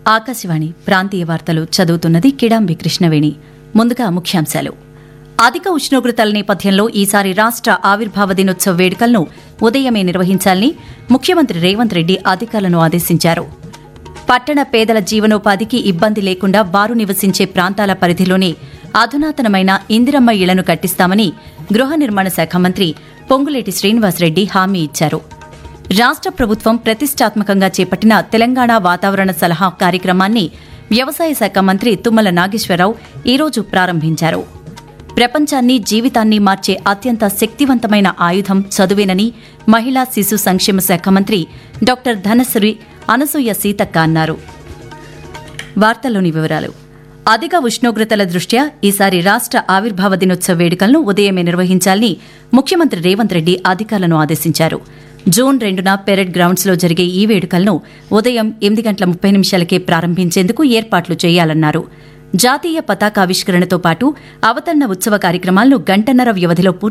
ఆకాశవాణి ప్రాంతీయ వార్తలు చదువుతున్నది కిడాంబి కృష్ణవేణి ముందుగా ముఖ్యాంశాలు అధిక ఉష్ణోగ్రతల నేపథ్యంలో ఈసారి రాష్ట ఆవిర్భావ దినోత్సవ వేడుకలను ఉదయమే నిర్వహించాలని ముఖ్యమంత్రి రేవంత్ రెడ్డి అధికారులను ఆదేశించారు పట్టణ పేదల జీవనోపాధికి ఇబ్బంది లేకుండా వారు నివసించే ప్రాంతాల పరిధిలోనే అధునాతనమైన ఇందిరమ్మ ఇళ్లను కట్టిస్తామని గృహ నిర్మాణ శాఖ మంత్రి పొంగులేటి శ్రీనివాసరెడ్డి హామీ ఇచ్చారు రాష్ట ప్రభుత్వం ప్రతిష్టాత్మకంగా చేపట్టిన తెలంగాణ వాతావరణ సలహా కార్యక్రమాన్ని వ్యవసాయ శాఖ మంత్రి తుమ్మల నాగేశ్వరరావు ఈరోజు ప్రారంభించారు ప్రపంచాన్ని జీవితాన్ని మార్చే అత్యంత శక్తివంతమైన ఆయుధం చదువేనని మహిళా శిశు సంక్షేమ శాఖ మంత్రి డాక్టర్ ధనశ్రీ అనసూయ సీతక్క అన్నారు వార్తల్లోని వివరాలు అధిక ఉష్ణోగ్రతల దృష్ట్యా ఈసారి రాష్ట ఆవిర్భావ దినోత్సవ వేడుకలను ఉదయమే నిర్వహించాలని ముఖ్యమంత్రి రేవంత్ రెడ్డి అధికారులను ఆదేశించారు జూన్ రెండున పెరెడ్ గ్రౌండ్స్ లో జరిగే ఈ వేడుకలను ఉదయం ఎనిమిది గంటల ముప్పై నిమిషాలకే ప్రారంభించేందుకు ఏర్పాట్లు చేయాలన్నారు జాతీయ పతాకావిష్కరణతో పాటు అవతరణ ఉత్సవ కార్యక్రమాలను గంటన్నర వ్యవధిలో పూర్తి